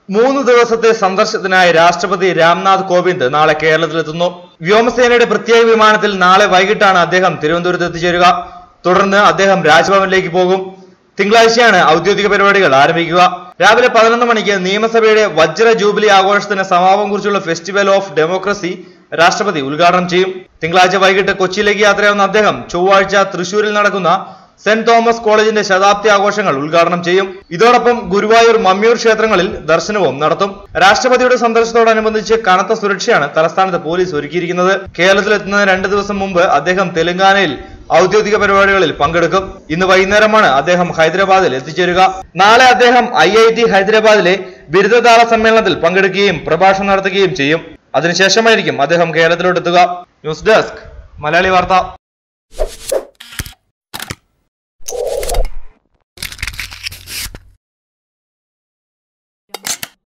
മൂന്ന് ദിവസത്തെ സന്ദർശനത്തിനായി രാഷ്ട്രപതി രാംനാഥ് കോവിന്ദ് നാളെ കേരളത്തിലെത്തുന്നു വ്യോമസേനയുടെ പ്രത്യേക വിമാനത്തിൽ നാളെ വൈകിട്ടാണ് അദ്ദേഹം തിരുവനന്തപുരത്ത് എത്തിച്ചേരുക തുടർന്ന് അദ്ദേഹം രാജ്ഭവനിലേക്ക് പോകും തിങ്കളാഴ്ചയാണ് ഔദ്യോഗിക പരിപാടികൾ ആരംഭിക്കുക രാവിലെ പതിനൊന്ന് മണിക്ക് നിയമസഭയുടെ വജ്ര ജൂബിലി ആഘോഷത്തിന് സമാപനം കുറിച്ചുള്ള ഫെസ്റ്റിവൽ ഓഫ് ഡെമോക്രസി രാഷ്ട്രപതി ഉദ്ഘാടനം ചെയ്യും തിങ്കളാഴ്ച വൈകിട്ട് കൊച്ചിയിലേക്ക് യാത്രയാവുന്ന അദ്ദേഹം ചൊവ്വാഴ്ച തൃശൂരിൽ നടക്കുന്ന സെന്റ് തോമസ് കോളേജിന്റെ ശതാബ്ദി ആഘോഷങ്ങൾ ഉദ്ഘാടനം ചെയ്യും ഇതോടൊപ്പം ഗുരുവായൂർ മമ്മിയൂർ ക്ഷേത്രങ്ങളിൽ ദർശനവും നടത്തും രാഷ്ട്രപതിയുടെ സന്ദർശനത്തോടനുബന്ധിച്ച് കനത്ത സുരക്ഷയാണ് തലസ്ഥാനത്ത് പോലീസ് ഒരുക്കിയിരിക്കുന്നത് കേരളത്തിലെത്തുന്നതിന് രണ്ട് ദിവസം മുമ്പ് അദ്ദേഹം തെലങ്കാനയിൽ ഔദ്യോഗിക പരിപാടികളിൽ പങ്കെടുക്കും ഇന്ന് വൈകുന്നേരമാണ് അദ്ദേഹം ഹൈദരാബാദിൽ എത്തിച്ചേരുക നാളെ അദ്ദേഹം ഐ ഐ ടി ഹൈദരാബാദിലെ ബിരുദദാന സമ്മേളനത്തിൽ പങ്കെടുക്കുകയും പ്രഭാഷണം നടത്തുകയും ചെയ്യും അതിനുശേഷമായിരിക്കും അദ്ദേഹം കേരളത്തിലോട്ട് എത്തുക ന്യൂസ് ഡെസ്ക് മലയാളി വാർത്ത